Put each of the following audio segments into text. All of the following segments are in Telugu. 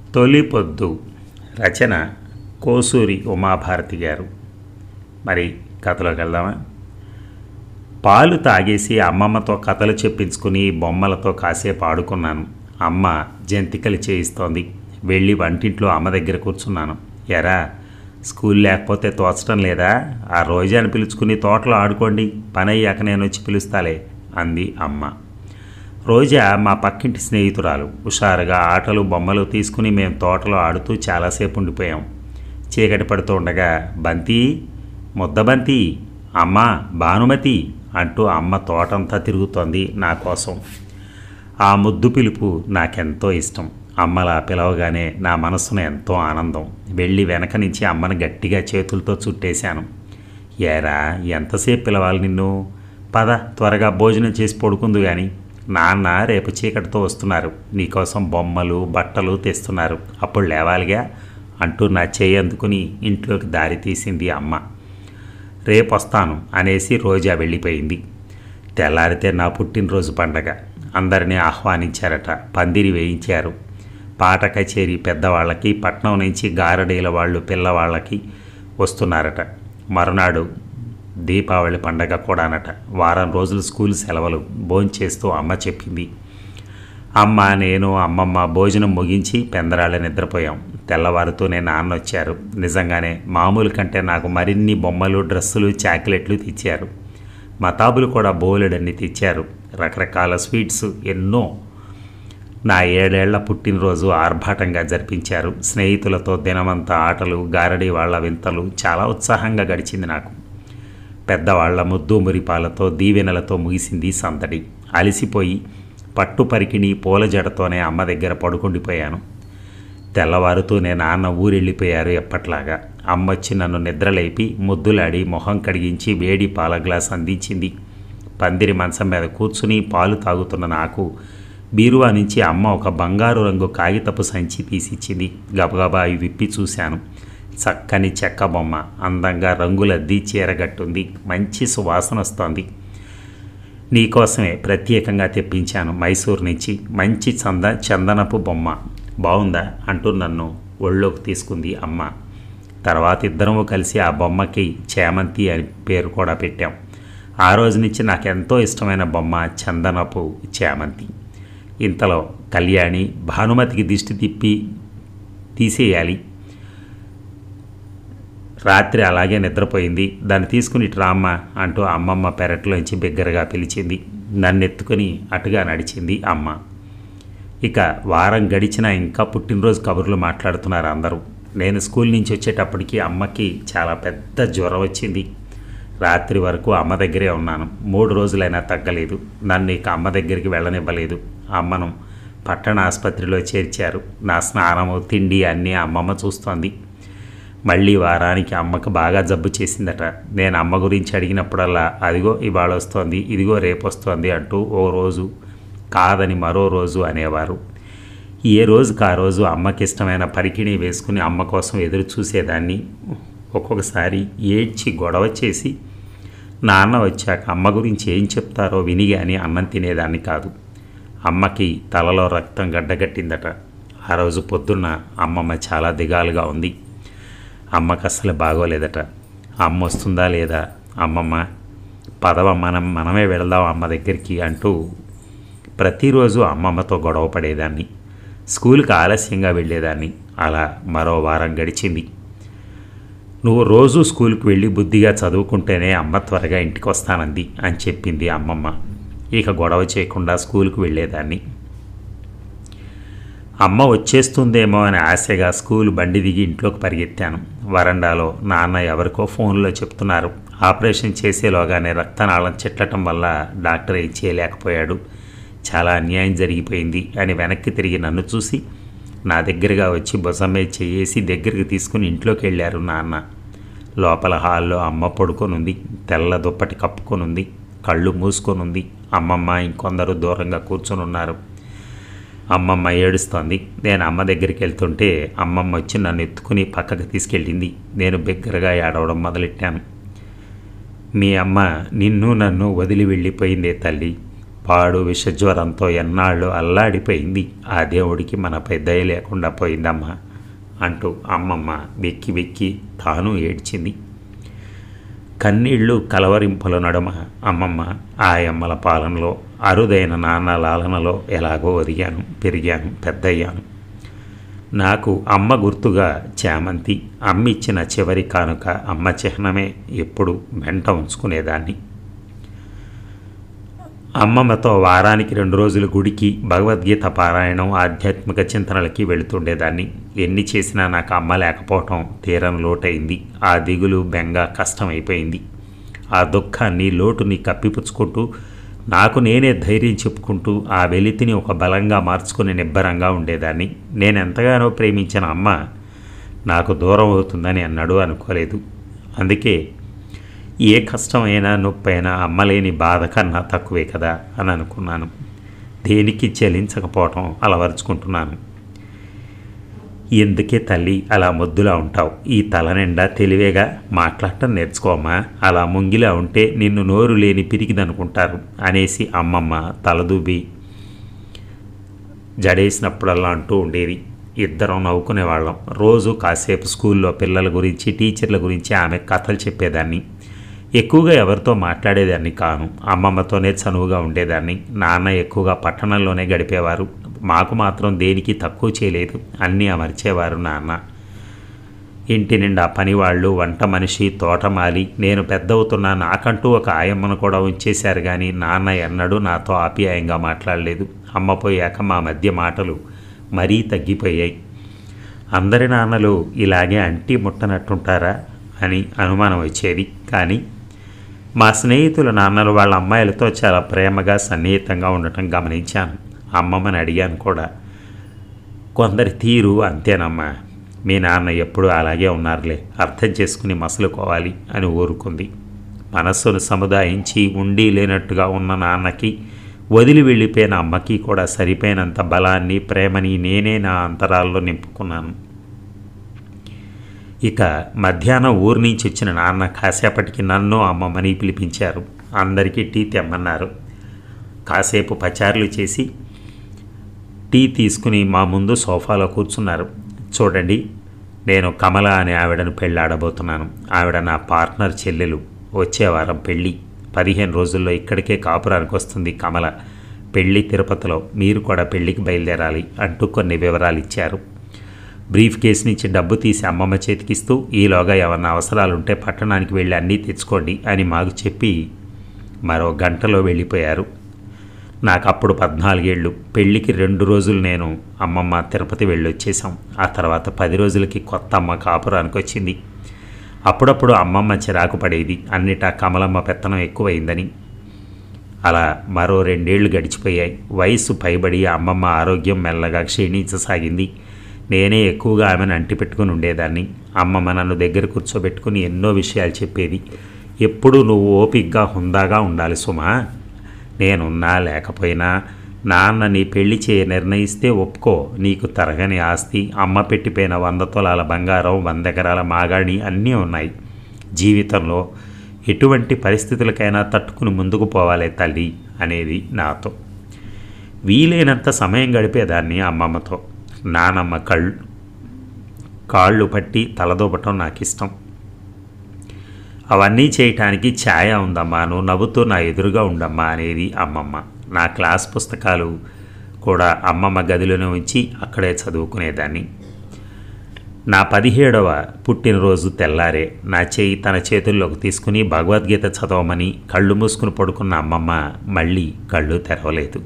తొలి పొద్దు రచన కోసూరి ఉమాభారతి గారు మరి కథలోకి వెళ్దామా పాలు తాగేసి అమ్మమ్మతో కథలు చెప్పించుకుని బొమ్మలతో కాసేపు ఆడుకున్నాను అమ్మ జంతికలు చేయిస్తోంది వెళ్ళి వంటింట్లో అమ్మ దగ్గర కూర్చున్నాను ఎరా స్కూల్ లేకపోతే తోచడం లేదా ఆ రోజాని పిలుచుకుని తోటలో ఆడుకోండి పని అయ్యాక నేను వచ్చి పిలుస్తాలే అంది అమ్మ రోజా మా పక్కింటి స్నేహితురాలు హుషారుగా ఆటలు బొమ్మలు తీసుకుని మేము తోటలో ఆడుతూ చాలాసేపు ఉండిపోయాం చీకటి పడుతూ ఉండగా బంతి ముద్దబంతి అమ్మ భానుమతి అంటూ అమ్మ తోటంతా తిరుగుతోంది నా కోసం ఆ ముద్దు పిలుపు నాకెంతో ఇష్టం అమ్మలా పిలవగానే నా మనసును ఎంతో ఆనందం వెళ్ళి వెనక నుంచి అమ్మను గట్టిగా చేతులతో చుట్టేశాను ఏరా ఎంతసేపు పిలవాలి నిన్ను పద త్వరగా భోజనం చేసి పడుకుందు కానీ నాన్న రేపు చీకటితో వస్తున్నారు నీకోసం బొమ్మలు బట్టలు తెస్తున్నారు అప్పుడు లేవాలిగా అంటూ నా చేయి అందుకుని ఇంట్లోకి దారి తీసింది అమ్మ రేపు వస్తాను అనేసి రోజా వెళ్ళిపోయింది తెల్లారితే నా పుట్టినరోజు పండగ అందరినీ ఆహ్వానించారట పందిరి వేయించారు పాట కచేరీ పెద్దవాళ్ళకి పట్నం నుంచి గారడీల వాళ్ళు పిల్లవాళ్ళకి వస్తున్నారట మరునాడు దీపావళి పండగ కూడానట వారం రోజులు స్కూల్ సెలవులు భోంచేస్తూ అమ్మ చెప్పింది అమ్మ నేను అమ్మమ్మ భోజనం ముగించి పెందరాళ్ళ నిద్రపోయాం తెల్లవారుతూనే నాన్న వచ్చారు నిజంగానే మామూలు కంటే నాకు మరిన్ని బొమ్మలు డ్రెస్సులు చాక్లెట్లు తెచ్చారు మతాబులు కూడా బోలెడన్ని తెచ్చారు రకరకాల స్వీట్స్ ఎన్నో నా ఏడేళ్ల పుట్టినరోజు ఆర్భాటంగా జరిపించారు స్నేహితులతో దినమంతా ఆటలు గారడీ వాళ్ళ వింతలు చాలా ఉత్సాహంగా గడిచింది నాకు పెద్దవాళ్ల ముద్దు మురిపాలతో దీవెనలతో ముగిసింది సందడి అలసిపోయి పట్టు పరికిణి పూల జడతోనే అమ్మ దగ్గర పడుకుండిపోయాను తెల్లవారుతూనే నాన్న ఊరెళ్ళిపోయారు ఎప్పట్లాగా అమ్మ వచ్చి నన్ను నిద్రలేపి ముద్దులాడి మొహం కడిగించి వేడి పాల గ్లాస్ అందించింది పందిరి మంచం మీద కూర్చుని పాలు తాగుతున్న నాకు బీరువా నుంచి అమ్మ ఒక బంగారు రంగు కాగితపు సంచి తీసిచ్చింది గబగబా అవి విప్పి చూశాను చక్కని చెక్క బొమ్మ అందంగా రంగులద్ది చీరగట్టుంది మంచి సువాసన వస్తోంది నీకోసమే ప్రత్యేకంగా తెప్పించాను మైసూర్ నుంచి మంచి చంద చందనపు బొమ్మ బాగుందా అంటూ నన్ను ఒళ్ళోకి తీసుకుంది అమ్మ తర్వాత ఇద్దరము కలిసి ఆ బొమ్మకి చేమంతి అని పేరు కూడా పెట్టాం ఆ రోజు నుంచి నాకు ఎంతో ఇష్టమైన బొమ్మ చందనపు చేమంతి ఇంతలో కళ్యాణి భానుమతికి దిష్టి తిప్పి తీసేయాలి రాత్రి అలాగే నిద్రపోయింది దాన్ని తీసుకుని ఇటు రామ్మ అంటూ అమ్మమ్మ పెరట్లోంచి బిగ్గరగా పిలిచింది నన్ను ఎత్తుకుని అటుగా నడిచింది అమ్మ ఇక వారం గడిచినా ఇంకా పుట్టినరోజు కబుర్లు మాట్లాడుతున్నారు అందరూ నేను స్కూల్ నుంచి వచ్చేటప్పటికి అమ్మకి చాలా పెద్ద జ్వరం వచ్చింది రాత్రి వరకు అమ్మ దగ్గరే ఉన్నాను మూడు రోజులైనా తగ్గలేదు నన్ను ఇక అమ్మ దగ్గరికి వెళ్ళనివ్వలేదు అమ్మను పట్టణ ఆసుపత్రిలో చేర్చారు నా స్నానము తిండి అన్నీ అమ్మమ్మ చూస్తోంది మళ్ళీ వారానికి అమ్మకు బాగా జబ్బు చేసిందట నేను అమ్మ గురించి అడిగినప్పుడల్లా అదిగో ఇవాళ వస్తోంది ఇదిగో రేపు వస్తోంది అంటూ ఓ రోజు కాదని మరో రోజు అనేవారు ఏ రోజుకి ఆ రోజు అమ్మకి ఇష్టమైన పరికిణి వేసుకుని అమ్మ కోసం ఎదురు చూసేదాన్ని ఒక్కొక్కసారి ఏడ్చి గొడవ చేసి నాన్న వచ్చాక అమ్మ గురించి ఏం చెప్తారో విని కానీ అన్నం తినేదాన్ని కాదు అమ్మకి తలలో రక్తం గడ్డగట్టిందట ఆ రోజు పొద్దున్న అమ్మమ్మ చాలా దిగాలుగా ఉంది అమ్మకి అస్సలు బాగోలేదట అమ్మ వస్తుందా లేదా అమ్మమ్మ పదవ మనం మనమే వెళదాం అమ్మ దగ్గరికి అంటూ ప్రతిరోజు అమ్మమ్మతో గొడవ పడేదాన్ని స్కూల్కి ఆలస్యంగా వెళ్ళేదాన్ని అలా మరో వారం గడిచింది నువ్వు రోజు స్కూల్కి వెళ్ళి బుద్ధిగా చదువుకుంటేనే అమ్మ త్వరగా ఇంటికి వస్తానంది అని చెప్పింది అమ్మమ్మ ఇక గొడవ చేయకుండా స్కూల్కి వెళ్ళేదాన్ని అమ్మ వచ్చేస్తుందేమో అని ఆశగా స్కూల్ బండి దిగి ఇంట్లోకి పరిగెత్తాను వరండాలో నాన్న ఎవరికో ఫోన్లో చెప్తున్నారు ఆపరేషన్ చేసేలోగానే రక్తనాళం చెట్లటం వల్ల డాక్టర్ ఏం చేయలేకపోయాడు చాలా అన్యాయం జరిగిపోయింది అని వెనక్కి తిరిగి నన్ను చూసి నా దగ్గరగా వచ్చి భుజం మీద చేసి దగ్గరికి తీసుకుని ఇంట్లోకి వెళ్ళారు నాన్న లోపల హాల్లో అమ్మ పడుకొనుంది తెల్ల దుప్పటి కప్పుకొనుంది కళ్ళు మూసుకొనుంది అమ్మమ్మ ఇంకొందరు దూరంగా కూర్చొని ఉన్నారు అమ్మమ్మ ఏడుస్తోంది నేను అమ్మ దగ్గరికి వెళ్తుంటే అమ్మమ్మ వచ్చి నన్ను ఎత్తుకుని పక్కకు తీసుకెళ్ళింది నేను బిగ్గరగా ఏడవడం మొదలెట్టాను మీ అమ్మ నిన్ను నన్ను వదిలి వెళ్ళిపోయిందే తల్లి పాడు విషజ్వరంతో ఎన్నాళ్ళు అల్లాడిపోయింది ఆ దేవుడికి మనపై దయ లేకుండా పోయిందమ్మా అంటూ అమ్మమ్మ వెక్కి వెక్కి తాను ఏడ్చింది కన్నీళ్లు కలవరింపుల నడుమ అమ్మమ్మ ఆయమ్మల పాలనలో అరుదైన నాన్న లాలనలో ఎలాగో ఒదిగాను పెరిగాను పెద్దయ్యాను నాకు అమ్మ గుర్తుగా చామంతి అమ్మ ఇచ్చిన చివరి కానుక అమ్మ చిహ్నమే ఎప్పుడు వెంట ఉంచుకునేదాన్ని అమ్మమ్మతో వారానికి రెండు రోజులు గుడికి భగవద్గీత పారాయణం ఆధ్యాత్మిక చింతనలకి వెళుతుండేదాన్ని ఎన్ని చేసినా నాకు అమ్మ లేకపోవటం తీరం లోటైంది ఆ దిగులు బెంగ కష్టమైపోయింది ఆ దుఃఖాన్ని లోటుని కప్పిపుచ్చుకుంటూ నాకు నేనే ధైర్యం చెప్పుకుంటూ ఆ వెలితిని ఒక బలంగా మార్చుకుని నిబ్బరంగా ఉండేదాన్ని నేను ఎంతగానో ప్రేమించిన అమ్మ నాకు దూరం అవుతుందని అన్నాడు అనుకోలేదు అందుకే ఏ కష్టమైనా నొప్పైనా అమ్మలేని బాధ కన్నా తక్కువే కదా అని అనుకున్నాను దేనికి చెల్లించకపోవటం అలవరుచుకుంటున్నాను ఎందుకే తల్లి అలా ముద్దులా ఉంటావు ఈ తల నిండా తెలివేగా మాట్లాడటం నేర్చుకోమ్మా అలా ముంగిలా ఉంటే నిన్ను నోరు లేని పిరికిదనుకుంటారు అనేసి అమ్మమ్మ తలదూబి జడేసినప్పుడల్లా అంటూ ఉండేది ఇద్దరం నవ్వుకునేవాళ్ళం రోజు కాసేపు స్కూల్లో పిల్లల గురించి టీచర్ల గురించి ఆమె కథలు చెప్పేదాన్ని ఎక్కువగా ఎవరితో మాట్లాడేదాన్ని కాను అమ్మమ్మతోనే చనువుగా ఉండేదాన్ని నాన్న ఎక్కువగా పట్టణంలోనే గడిపేవారు మాకు మాత్రం దేనికి తక్కువ చేయలేదు అన్నీ అమర్చేవారు నాన్న ఇంటి నిండా పనివాళ్ళు వంట మనిషి తోటమాలి నేను పెద్దవుతున్నా నాకంటూ ఒక ఆయమ్మను కూడా ఉంచేశారు కానీ నాన్న ఎన్నడూ నాతో ఆప్యాయంగా మాట్లాడలేదు అమ్మ పోయాక మా మధ్య మాటలు మరీ తగ్గిపోయాయి అందరి నాన్నలు ఇలాగే అంటి ముట్టనట్టుంటారా అని అనుమానం వచ్చేది కానీ మా స్నేహితుల నాన్నలు వాళ్ళ అమ్మాయిలతో చాలా ప్రేమగా సన్నిహితంగా ఉండటం గమనించాను అమ్మమ్మని అడిగాను కూడా కొందరి తీరు అంతేనమ్మా మీ నాన్న ఎప్పుడూ అలాగే ఉన్నారులే అర్థం చేసుకుని మసలుకోవాలి అని ఊరుకుంది మనస్సును సముదాయించి ఉండి లేనట్టుగా ఉన్న నాన్నకి వదిలి వెళ్ళిపోయిన అమ్మకి కూడా సరిపోయినంత బలాన్ని ప్రేమని నేనే నా అంతరాల్లో నింపుకున్నాను ఇక మధ్యాహ్నం ఊరి నుంచి వచ్చిన నాన్న కాసేపటికి నన్ను అమ్మమ్మని పిలిపించారు అందరికీ టీ తెమ్మన్నారు కాసేపు పచారులు చేసి టీ తీసుకుని మా ముందు సోఫాలో కూర్చున్నారు చూడండి నేను కమల అనే ఆవిడను పెళ్ళాడబోతున్నాను ఆవిడ నా పార్ట్నర్ చెల్లెలు వచ్చే వారం పెళ్ళి పదిహేను రోజుల్లో ఇక్కడికే కాపురానికి వస్తుంది కమల పెళ్ళి తిరుపతిలో మీరు కూడా పెళ్ళికి బయలుదేరాలి అంటూ కొన్ని వివరాలు ఇచ్చారు బ్రీఫ్ కేసు నుంచి డబ్బు తీసి అమ్మమ్మ చేతికిస్తూ ఈలోగా ఏమన్నా అవసరాలుంటే పట్టణానికి వెళ్ళి అన్నీ తెచ్చుకోండి అని మాకు చెప్పి మరో గంటలో వెళ్ళిపోయారు నాకు అప్పుడు పద్నాలుగేళ్ళు పెళ్ళికి రెండు రోజులు నేను అమ్మమ్మ తిరుపతి వెళ్ళి వచ్చేసాం ఆ తర్వాత పది రోజులకి కొత్త అమ్మ కాపురానికి వచ్చింది అప్పుడప్పుడు అమ్మమ్మ చిరాకు పడేది అన్నిటా కమలమ్మ పెత్తనం ఎక్కువైందని అలా మరో రెండేళ్లు గడిచిపోయాయి వయసు పైబడి అమ్మమ్మ ఆరోగ్యం మెల్లగా క్షీణించసాగింది నేనే ఎక్కువగా ఆమెను అంటిపెట్టుకుని ఉండేదాన్ని అమ్మమ్మ నన్ను దగ్గర కూర్చోబెట్టుకుని ఎన్నో విషయాలు చెప్పేది ఎప్పుడు నువ్వు ఓపిగ్గా హుందాగా ఉండాలి సుమా నేనున్నా లేకపోయినా నాన్న నీ పెళ్లి చేయ నిర్ణయిస్తే ఒప్పుకో నీకు తరగని ఆస్తి అమ్మ పెట్టిపోయిన వంద తులాల బంగారం వంద ఎకరాల మాగాణి అన్నీ ఉన్నాయి జీవితంలో ఎటువంటి పరిస్థితులకైనా తట్టుకుని ముందుకు పోవాలే తల్లి అనేది నాతో వీలైనంత సమయం గడిపేదాన్ని అమ్మమ్మతో నానమ్మ కళ్ళు కాళ్ళు పట్టి తలదూపటం నాకు ఇష్టం అవన్నీ చేయటానికి ఛాయ ఉందమ్మా నువ్వు నవ్వుతూ నా ఎదురుగా ఉండమ్మా అనేది అమ్మమ్మ నా క్లాస్ పుస్తకాలు కూడా అమ్మమ్మ గదిలోనే ఉంచి అక్కడే చదువుకునేదాన్ని నా పదిహేడవ పుట్టినరోజు తెల్లారే నా చేయి తన చేతుల్లోకి తీసుకుని భగవద్గీత చదవమని కళ్ళు మూసుకుని పడుకున్న అమ్మమ్మ మళ్ళీ కళ్ళు తెరవలేదు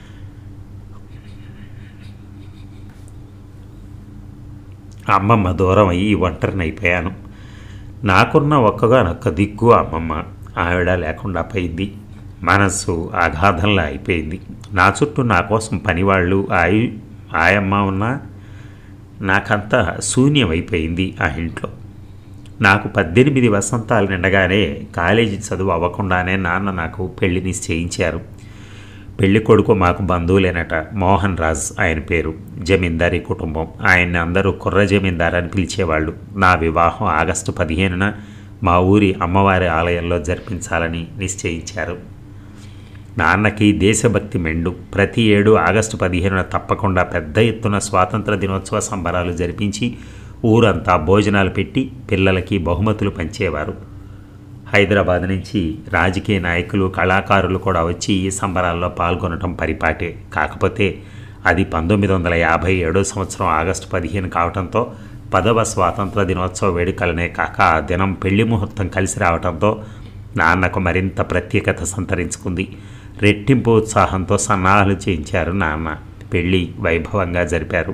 అమ్మమ్మ దూరం అయ్యి ఒంటరినైపోయాను నాకున్న ఒక్కగానొక్క దిక్కు అమ్మమ్మ ఆవిడ లేకుండా పోయింది మనస్సు అగాధంలా అయిపోయింది నా చుట్టూ నా కోసం పనివాళ్ళు ఆయు ఆయమ్మ ఉన్నా నాకంతా శూన్యమైపోయింది ఆ ఇంట్లో నాకు పద్దెనిమిది వసంతాలు నిండగానే కాలేజీ చదువు అవ్వకుండానే నాన్న నాకు పెళ్లి నిశ్చయించారు పెళ్లి కొడుకు మాకు బంధువులేనట మోహన్ రాజ్ ఆయన పేరు జమీందారీ కుటుంబం ఆయన్ని అందరూ కుర్ర జమీందార్ అని పిలిచేవాళ్ళు నా వివాహం ఆగస్టు పదిహేనున మా ఊరి అమ్మవారి ఆలయంలో జరిపించాలని నిశ్చయించారు నాన్నకి దేశభక్తి మెండు ప్రతి ఏడు ఆగస్టు పదిహేనున తప్పకుండా పెద్ద ఎత్తున స్వాతంత్ర దినోత్సవ సంబరాలు జరిపించి ఊరంతా భోజనాలు పెట్టి పిల్లలకి బహుమతులు పంచేవారు హైదరాబాద్ నుంచి రాజకీయ నాయకులు కళాకారులు కూడా వచ్చి ఈ సంబరాల్లో పాల్గొనడం పరిపాటే కాకపోతే అది పంతొమ్మిది వందల యాభై ఏడో సంవత్సరం ఆగస్టు పదిహేను కావడంతో పదవ స్వాతంత్ర దినోత్సవ వేడుకలనే కాక ఆ దినం పెళ్లి ముహూర్తం కలిసి రావడంతో నాన్నకు మరింత ప్రత్యేకత సంతరించుకుంది రెట్టింపు ఉత్సాహంతో సన్నాహాలు చేయించారు నాన్న పెళ్ళి వైభవంగా జరిపారు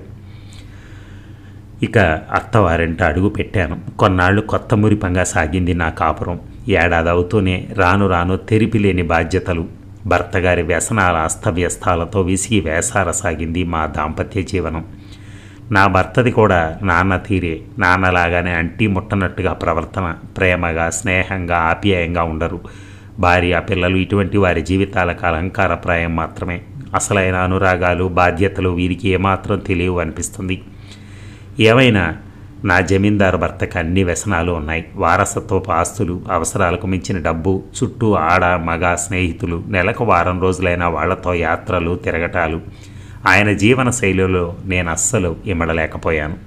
ఇక అత్తవారింట అడుగు పెట్టాను కొన్నాళ్ళు కొత్త మురిపంగా సాగింది నా కాపురం ఏడాది అవుతూనే రాను రాను తెరిపిలేని బాధ్యతలు భర్తగారి వ్యసనాల అస్తవ్యస్తాలతో విసిగి వేసారసాగింది మా దాంపత్య జీవనం నా భర్తది కూడా నాన్న తీరే నాన్నలాగానే అంటి ముట్టనట్టుగా ప్రవర్తన ప్రేమగా స్నేహంగా ఆప్యాయంగా ఉండరు భార్య పిల్లలు ఇటువంటి వారి జీవితాలకు అలంకారప్రాయం మాత్రమే అసలైన అనురాగాలు బాధ్యతలు వీరికి ఏమాత్రం తెలియవు అనిపిస్తుంది ఏమైనా నా జమీందారు భర్తకు అన్ని వ్యసనాలు ఉన్నాయి వారసత్వపు ఆస్తులు అవసరాలకు మించిన డబ్బు చుట్టూ ఆడ మగ స్నేహితులు నెలకు వారం రోజులైన వాళ్లతో యాత్రలు తిరగటాలు ఆయన జీవన శైలిలో నేను అస్సలు ఇమ్మడలేకపోయాను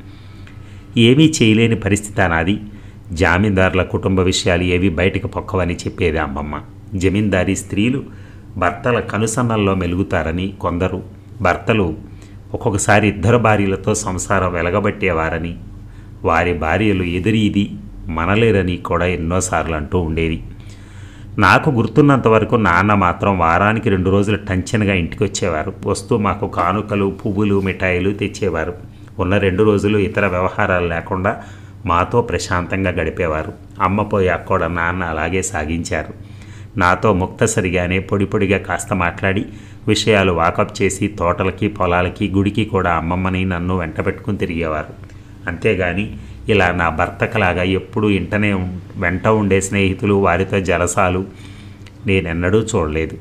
ఏమీ చేయలేని పరిస్థితి నాది జామీందారుల కుటుంబ విషయాలు ఏవి బయటకు పొక్కవని చెప్పేది అమ్మమ్మ జమీందారీ స్త్రీలు భర్తల కనుసన్నల్లో మెలుగుతారని కొందరు భర్తలు ఒక్కొక్కసారి ఇద్దరు భార్యలతో సంసారం వెలగబట్టేవారని వారి భార్యలు ఎదురీది మనలేరని కూడా ఎన్నోసార్లు అంటూ ఉండేది నాకు గుర్తున్నంత వరకు నాన్న మాత్రం వారానికి రెండు రోజులు టంచన్గా ఇంటికి వచ్చేవారు వస్తూ మాకు కానుకలు పువ్వులు మిఠాయిలు తెచ్చేవారు ఉన్న రెండు రోజులు ఇతర వ్యవహారాలు లేకుండా మాతో ప్రశాంతంగా గడిపేవారు అమ్మ పోయాక కూడా నాన్న అలాగే సాగించారు నాతో ముక్తసరిగానే పొడి పొడిగా కాస్త మాట్లాడి విషయాలు వాకప్ చేసి తోటలకి పొలాలకి గుడికి కూడా అమ్మమ్మని నన్ను వెంట పెట్టుకుని తిరిగేవారు అంతేగాని ఇలా నా భర్తకలాగా ఎప్పుడూ ఇంటనే ఉం- వెంట ఉండే స్నేహితులు వారితో జలసాలు నేనెన్నడూ చూడలేదు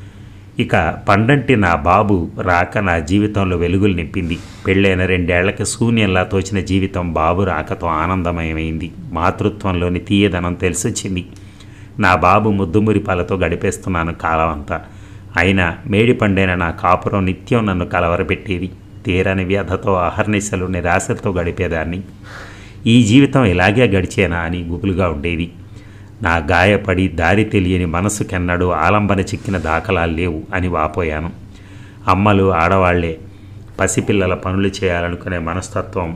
ఇక పండంటి నా బాబు రాక నా జీవితంలో వెలుగులు నింపింది పెళ్ళైన రెండేళ్లకి శూన్యంలా తోచిన జీవితం బాబు రాకతో ఆనందమయమైంది మాతృత్వంలోని తీయదనం తెలిసొచ్చింది నా బాబు ముద్దుమురిపాలతో గడిపేస్తున్నాను కాలం అంతా అయినా మేడి పండైన నా కాపురం నిత్యం నన్ను కలవరపెట్టేది తీరని వ్యధతో అహర్నిశలు నిరాశతో గడిపేదాన్ని ఈ జీవితం ఇలాగే గడిచేనా అని గుబులుగా ఉండేది నా గాయపడి దారి తెలియని మనసుకెన్నడూ ఆలంబన చిక్కిన దాఖలాలు లేవు అని వాపోయాను అమ్మలు ఆడవాళ్లే పసిపిల్లల పనులు చేయాలనుకునే మనస్తత్వం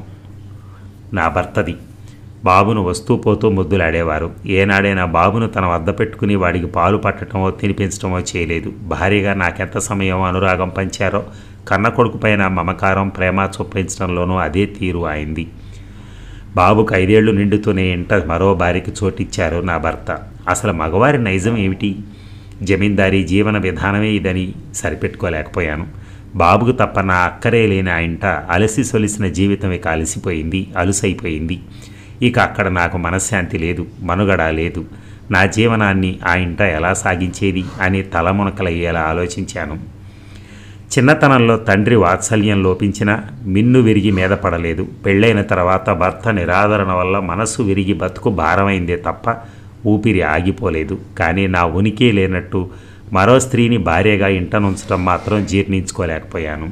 నా భర్తది బాబును వస్తూ పోతూ ముద్దులాడేవారు ఏనాడైనా బాబును తన వద్ద పెట్టుకుని వాడికి పాలు పట్టడమో తినిపించడమో చేయలేదు భారీగా నాకెంత సమయం అనురాగం పంచారో కన్న కొడుకుపైన మమకారం ప్రేమ చొప్పించడంలోనూ అదే తీరు అయింది బాబుకు ఐదేళ్లు నిండుతూనే ఇంట మరో భార్యకి చోటిచ్చారు నా భర్త అసలు మగవారి నైజం ఏమిటి జమీందారీ జీవన విధానమే ఇదని సరిపెట్టుకోలేకపోయాను బాబుకు తప్ప నా అక్కరే లేని ఆ ఇంట అలసి సొలిసిన జీవితం ఇక అలసిపోయింది అలుసైపోయింది ఇక అక్కడ నాకు మనశ్శాంతి లేదు మనుగడ లేదు నా జీవనాన్ని ఆ ఇంట ఎలా సాగించేది అని తలమునకలయ్యేలా ఆలోచించాను చిన్నతనంలో తండ్రి వాత్సల్యం లోపించినా మిన్ను విరిగి మీద పడలేదు పెళ్ళైన తర్వాత భర్త నిరాదరణ వల్ల మనస్సు విరిగి బతుకు భారమైందే తప్ప ఊపిరి ఆగిపోలేదు కానీ నా ఉనికి లేనట్టు మరో స్త్రీని భార్యగా ఇంటనుంచడం మాత్రం జీర్ణించుకోలేకపోయాను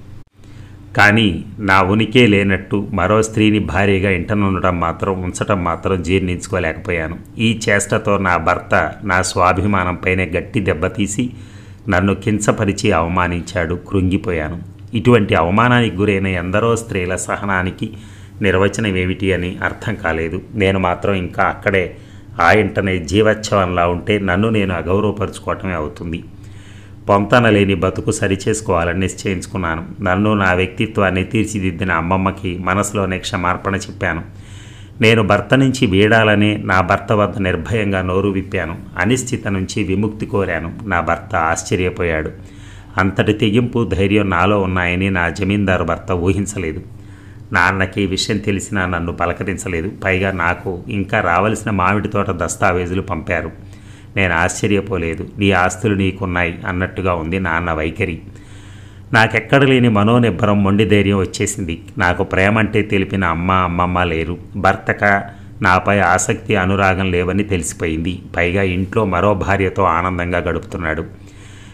కానీ నా ఉనికే లేనట్టు మరో స్త్రీని భార్యగా ఇంటనుండటం మాత్రం ఉంచటం మాత్రం జీర్ణించుకోలేకపోయాను ఈ చేష్టతో నా భర్త నా స్వాభిమానంపైనే గట్టి దెబ్బతీసి నన్ను కించపరిచి అవమానించాడు కృంగిపోయాను ఇటువంటి అవమానానికి గురైన ఎందరో స్త్రీల సహనానికి నిర్వచనం ఏమిటి అని అర్థం కాలేదు నేను మాత్రం ఇంకా అక్కడే ఆ ఇంటనే జీవోత్సవంలా ఉంటే నన్ను నేను అగౌరవపరుచుకోవటమే అవుతుంది పొంతన లేని బతుకు సరిచేసుకోవాలని నిశ్చయించుకున్నాను నన్ను నా వ్యక్తిత్వాన్ని తీర్చిదిద్దిన అమ్మమ్మకి మనసులోనే క్షమార్పణ చెప్పాను నేను భర్త నుంచి వీడాలనే నా భర్త వద్ద నిర్భయంగా నోరు విప్పాను అనిశ్చిత నుంచి విముక్తి కోరాను నా భర్త ఆశ్చర్యపోయాడు అంతటి తెగింపు ధైర్యం నాలో ఉన్నాయని నా జమీందారు భర్త ఊహించలేదు నాన్నకి ఈ విషయం తెలిసినా నన్ను పలకరించలేదు పైగా నాకు ఇంకా రావలసిన మామిడి తోట దస్తావేజులు పంపారు నేను ఆశ్చర్యపోలేదు నీ ఆస్తులు నీకున్నాయి అన్నట్టుగా ఉంది నాన్న వైఖరి నాకెక్కడ లేని మనోనిబ్బరం మొండి ధైర్యం వచ్చేసింది నాకు ప్రేమ అంటే తెలిపిన అమ్మ అమ్మమ్మ లేరు భర్తక నాపై ఆసక్తి అనురాగం లేవని తెలిసిపోయింది పైగా ఇంట్లో మరో భార్యతో ఆనందంగా గడుపుతున్నాడు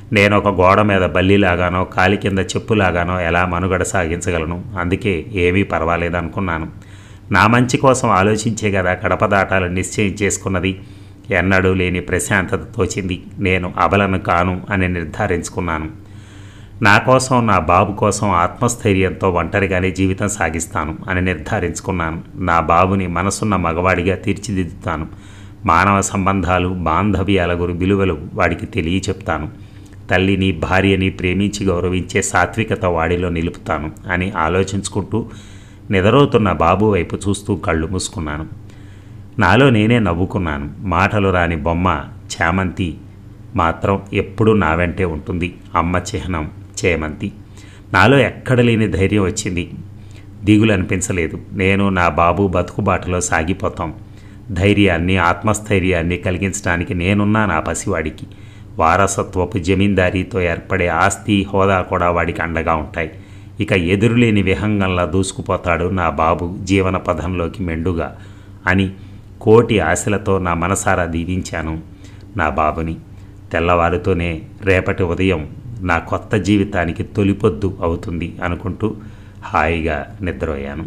నేను ఒక గోడ మీద బల్లిలాగానో కాలి కింద చెప్పులాగానో ఎలా మనుగడ సాగించగలను అందుకే ఏమీ పర్వాలేదు అనుకున్నాను నా మంచి కోసం ఆలోచించే కదా కడప దాటాలని నిశ్చయం చేసుకున్నది ఎన్నడూ లేని ప్రశాంతత తోచింది నేను అబలను కాను అని నిర్ధారించుకున్నాను నా కోసం నా బాబు కోసం ఆత్మస్థైర్యంతో ఒంటరిగానే జీవితం సాగిస్తాను అని నిర్ధారించుకున్నాను నా బాబుని మనసున్న మగవాడిగా తీర్చిదిద్దుతాను మానవ సంబంధాలు బాంధవ్యాల గురి విలువలు వాడికి తెలియ చెప్తాను తల్లిని భార్యని ప్రేమించి గౌరవించే సాత్వికత వాడిలో నిలుపుతాను అని ఆలోచించుకుంటూ నిద్రవుతున్న బాబు వైపు చూస్తూ కళ్ళు మూసుకున్నాను నాలో నేనే నవ్వుకున్నాను మాటలు రాని బొమ్మ చామంతి మాత్రం ఎప్పుడూ నా వెంటే ఉంటుంది అమ్మ చిహ్నం చేమంతి నాలో ఎక్కడ లేని ధైర్యం వచ్చింది దిగులు అనిపించలేదు నేను నా బాబు బతుకుబాటలో సాగిపోతాం ధైర్యాన్ని ఆత్మస్థైర్యాన్ని కలిగించడానికి నేనున్నా నా పసివాడికి వారసత్వపు జమీందారీతో ఏర్పడే ఆస్తి హోదా కూడా వాడికి అండగా ఉంటాయి ఇక ఎదురులేని విహంగంలా దూసుకుపోతాడు నా బాబు జీవన పథంలోకి మెండుగా అని కోటి ఆశలతో నా మనసారా దీవించాను నా బాబుని తెల్లవారుతోనే రేపటి ఉదయం నా కొత్త జీవితానికి తొలిపొద్దు అవుతుంది అనుకుంటూ హాయిగా నిద్రపోయాను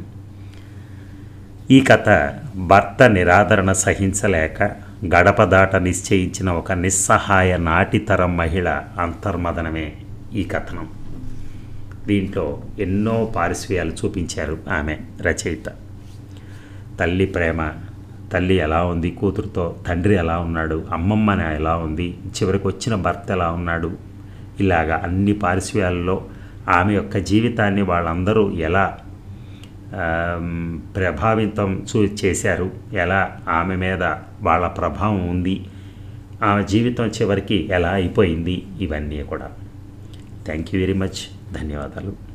ఈ కథ భర్త నిరాదరణ సహించలేక గడప దాట నిశ్చయించిన ఒక నిస్సహాయ నాటితరం మహిళ అంతర్మదనమే ఈ కథనం దీంట్లో ఎన్నో పారిశ్వయాలు చూపించారు ఆమె రచయిత తల్లి ప్రేమ తల్లి ఎలా ఉంది కూతురుతో తండ్రి ఎలా ఉన్నాడు అమ్మమ్మని ఎలా ఉంది చివరికి వచ్చిన భర్త ఎలా ఉన్నాడు ఇలాగా అన్ని పారిశ్వయాల్లో ఆమె యొక్క జీవితాన్ని వాళ్ళందరూ ఎలా ఆమ్, ప్రభావితం చూ చేశారు ఎలా ఆమె మీద వాళ్ళ ప్రభావం ఉంది ఆమె జీవితం చివరికి ఎలా అయిపోయింది ఇవన్నీ కూడా థ్యాంక్ యూ వెరీ మచ్ ధన్యవాదాలు